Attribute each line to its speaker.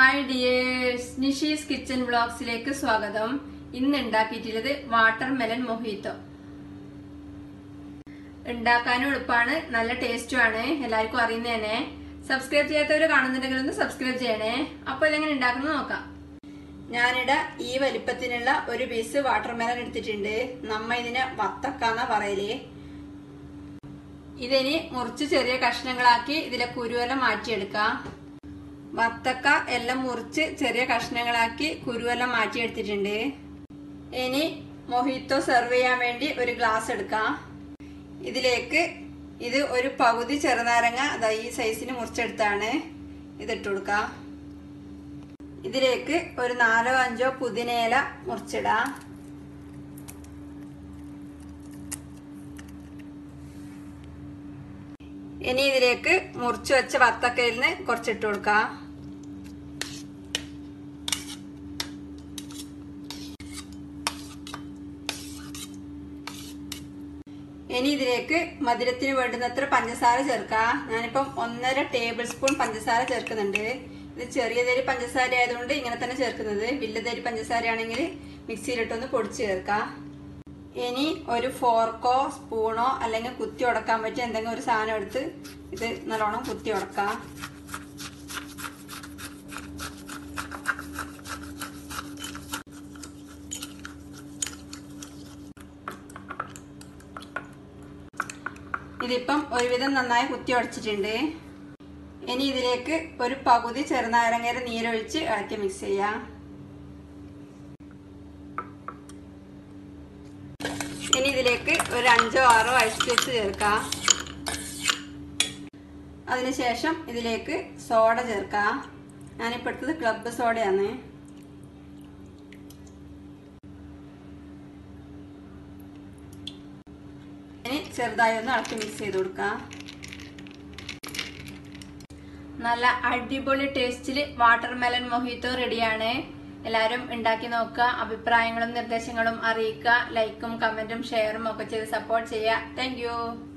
Speaker 1: hi dears Nishi's kitchen വ്ളോഗ്സിലേക്ക് സ്വാഗതം ഇന്ന് ഉണ്ടാക്കിയിട്ടുള്ളത് വാട്ടർ മെലൻ മൊഹീത്തോ ഉണ്ടാക്കാനും എളുപ്പമാണ് നല്ല ടേസ്റ്റുമാണ് എല്ലാവർക്കും അറിയുന്നതന്നെ സബ്സ്ക്രൈബ് ചെയ്യാത്തവർ കാണുന്നുണ്ടെങ്കിൽ ഒന്ന് സബ്സ്ക്രൈബ് ചെയ്യണേ അപ്പോൾ ഇതെങ്ങനെ ഉണ്ടാക്കുന്നത് നോക്കാം ഞാനിവിടെ ഈ വലിപ്പത്തിനുള്ള ഒരു പീസ് വാട്ടർ മെലൻ എടുത്തിട്ടുണ്ട് നമ്മ ഇതിനെ വത്തക്കാന്ന പറയല് ഇതിനി മുറിച്ച് ചെറിയ കഷ്ണങ്ങളാക്കി ഇതിലെ കുരുവെല്ലാം മാറ്റിയെടുക്കാം വത്തക്ക എല്ലാം മുറിച്ച് ചെറിയ കഷ്ണങ്ങളാക്കി കുരുവെല്ലാം മാറ്റിയെടുത്തിട്ടുണ്ട് ഇനി മൊഹിത്തോ സെർവ് ചെയ്യാൻ വേണ്ടി ഒരു ഗ്ലാസ് എടുക്കാം ഇതിലേക്ക് ഇത് ഒരു പകുതി ചെറുനാരങ്ങ അതാ ഈ സൈസിന് മുറിച്ചെടുത്താണ് ഇതിട്ട് കൊടുക്കാം ഇതിലേക്ക് ഒരു നാലോ അഞ്ചോ പുതിനയില മുറിച്ചിടാം ഇനി ഇതിലേക്ക് മുറിച്ചു വെച്ച വത്തക്കയിൽ നിന്ന് കുറച്ചിട്ട് കൊടുക്കാം ഇനി ഇതിലേക്ക് മധുരത്തിന് വേണ്ടുന്നത്ര പഞ്ചസാര ചേർക്കാം ഞാനിപ്പം ഒന്നര ടേബിൾ സ്പൂൺ പഞ്ചസാര ചേർക്കുന്നുണ്ട് ഇത് ചെറിയ തരി പഞ്ചസാര ആയതുകൊണ്ട് ഇങ്ങനെ തന്നെ ചേർക്കുന്നത് വലിയ തരി പഞ്ചസാര ആണെങ്കിൽ മിക്സിയിലിട്ടൊന്ന് പൊടിച്ച് ചേർക്കാം ഇനി ഒരു ഫോർക്കോ സ്പൂണോ അല്ലെങ്കിൽ കുത്തി ഉടക്കാൻ പറ്റിയ എന്തെങ്കിലും ഒരു സാധനം എടുത്ത് ഇത് നല്ലോണം കുത്തി ഉടക്കാം ഇതിപ്പം ഒരുവിധം നന്നായി കുത്തി ഉടച്ചിട്ടുണ്ട് ഇനി ഇതിലേക്ക് ഒരു പകുതി ചെറുനാരങ്ങയുടെ നീരൊഴിച്ച് ഇളക്കി മിക്സ് ചെയ്യാം ഇനി ഇതിലേക്ക് ഒരു അഞ്ചോ ആറോ ഐസ് ക്യൂബ്സ് ചേർക്കാം അതിനുശേഷം ഇതിലേക്ക് സോഡ ചേർക്കാം ഞാനിപ്പോൾ എടുത്തത് ക്ലബ് സോഡയാണ് ഇനി ചെറുതായി ഒന്ന് ഇളക്കി മിക്സ് ചെയ്ത് കൊടുക്കാം നല്ല അടിപൊളി ടേസ്റ്റിൽ വാട്ടർ മെലൻ മൊഹിത്തോ റെഡിയാണ് എല്ലാവരും ഉണ്ടാക്കി നോക്കുക അഭിപ്രായങ്ങളും നിർദ്ദേശങ്ങളും അറിയിക്കുക ലൈക്കും കമന്റും ഷെയറും ഒക്കെ ചെയ്ത് സപ്പോർട്ട് ചെയ്യുക താങ്ക്